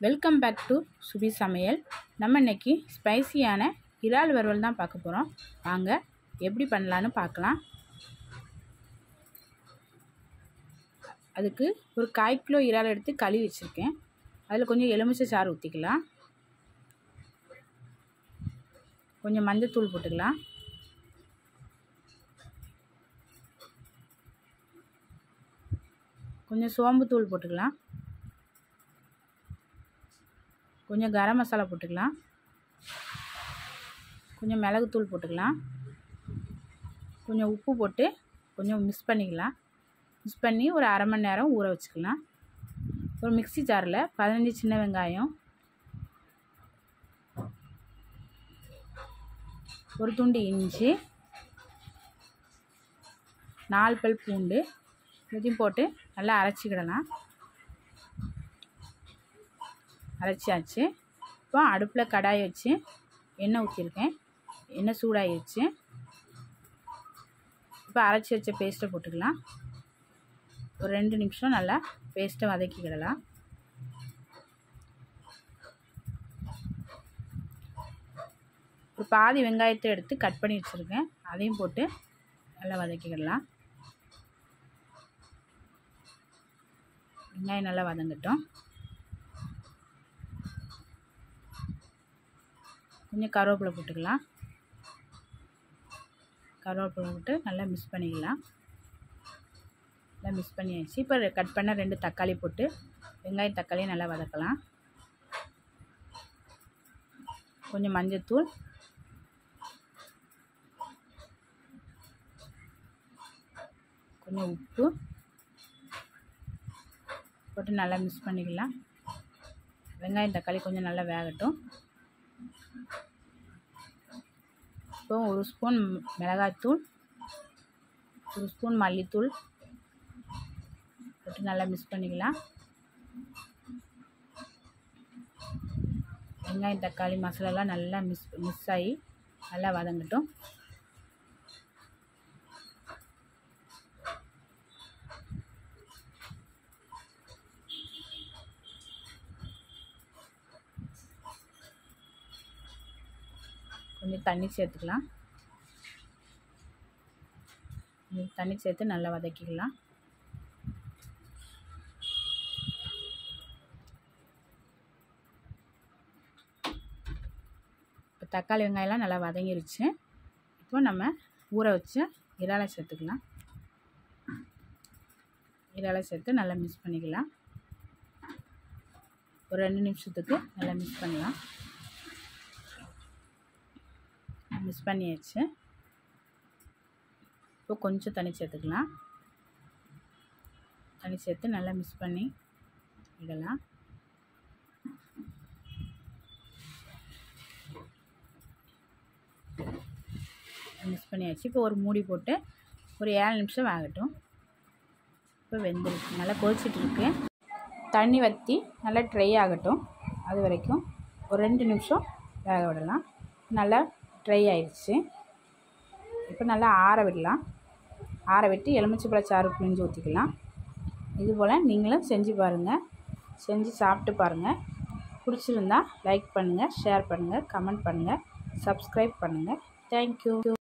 welcome back to சுபி சமையல் நம்ம இன்னைக்கு ஸ்பைசியான இறால் வறுவல் தான் பார்க்க போகிறோம் வாங்க எப்படி பண்ணலான்னு பார்க்கலாம் அதுக்கு ஒரு கால் கிலோ இறால் எடுத்து கழுவி வச்சுருக்கேன் அதில் கொஞ்சம் எலுமிச்சை சாறு ஊற்றிக்கலாம் கொஞ்சம் மஞ்சத்தூள் போட்டுக்கலாம் கொஞ்சம் சோம்பு தூள் போட்டுக்கலாம் கொஞ்சம் கரம் மசாலா போட்டுக்கலாம் கொஞ்சம் மிளகுத்தூள் போட்டுக்கலாம் கொஞ்சம் உப்பு போட்டு கொஞ்சம் மிக்ஸ் பண்ணிக்கலாம் மிக்ஸ் பண்ணி ஒரு அரை மணி நேரம் ஊற வச்சுக்கலாம் ஒரு மிக்ஸி ஜாரில் பதினஞ்சு சின்ன வெங்காயம் ஒரு துண்டு இஞ்சி நாலு பல் பூண்டு இதையும் போட்டு நல்லா அரைச்சிக்கிடலாம் அரைச்சாச்சு இப்போ அடுப்பில் கடாய் வச்சு எண்ணெய் ஊற்றிருக்கேன் எண்ணெய் சூடாகிடுச்சு இப்போ அரைச்சி வச்ச பேஸ்ட்டை போட்டுக்கலாம் ஒரு ரெண்டு நிமிஷம் நல்லா பேஸ்ட்டை வதக்கிக்கிடலாம் ஒரு பாதி வெங்காயத்தை எடுத்து கட் பண்ணி வச்சுருக்கேன் அதையும் போட்டு நல்லா வதக்கிக்கிடலாம் வெங்காயம் நல்லா வதங்கட்டும் கொஞ்சம் கருவேப்பிலை போட்டுக்கலாம் கருவேப்பிலை போட்டு நல்லா மிக்ஸ் பண்ணிக்கலாம் நல்லா மிக்ஸ் பண்ணியாச்சு இப்போ கட் பண்ண ரெண்டு தக்காளி போட்டு வெங்காயம் தக்காளியும் நல்லா வதக்கலாம் கொஞ்சம் மஞ்சத்தூள் கொஞ்சம் உப்பு போட்டு நல்லா மிக்ஸ் பண்ணிக்கலாம் வெங்காயம் தக்காளி கொஞ்சம் நல்லா வேகட்டும் இப்போ ஒரு ஸ்பூன் மிளகாய்த்தூள் ஒரு ஸ்பூன் மல்லித்தூள் போட்டு நல்லா மிக்ஸ் பண்ணிக்கலாம் வெங்காயம் தக்காளி மசாலாலாம் நல்லா மிக்ஸ் மிக்ஸ் ஆகி நல்லா வதங்கட்டும் கொஞ்சம் தண்ணி சேர்த்துக்கலாம் கொஞ்சம் தண்ணி சேர்த்து நல்லா வதக்கிக்கலாம் இப்போ தக்காளி வெங்காயம்லாம் நல்லா வதங்கிருச்சு இப்போ நம்ம ஊற வச்சு இறாலை சேர்த்துக்கலாம் இறாலை சேர்த்து நல்லா மிக்ஸ் பண்ணிக்கலாம் ஒரு ரெண்டு நிமிஷத்துக்கு நல்லா மிக்ஸ் பண்ணலாம் மிக்ஸ் பண்ணியாச்சு இப்போ கொஞ்சம் தண்ணி சேர்த்துக்கலாம் தண்ணி சேர்த்து நல்லா மிக்ஸ் பண்ணி விடலாம் மிக்ஸ் பண்ணியாச்சு இப்போ ஒரு மூடி போட்டு ஒரு ஏழு நிமிஷம் வேகட்டும் இப்போ வெந்துருக்கு நல்லா கொதிச்சிட்ருக்கு தண்ணி வற்றி நல்லா ட்ரை ஆகட்டும் அது வரைக்கும் ஒரு ரெண்டு நிமிஷம் வேக விடலாம் நல்லா ட்ரை ஆயிடுச்சு இப்போ நல்லா ஆற விடலாம் ஆற விட்டு எலுமிச்சைப்பழ சாறு புழிஞ்சு ஊற்றிக்கலாம் இது போல் நீங்களும் செஞ்சு பாருங்கள் செஞ்சு சாப்பிட்டு பாருங்கள் பிடிச்சிருந்தா லைக் பண்ணுங்கள் ஷேர் பண்ணுங்கள் கமெண்ட் பண்ணுங்கள் சப்ஸ்கிரைப் பண்ணுங்கள் தேங்க்யூ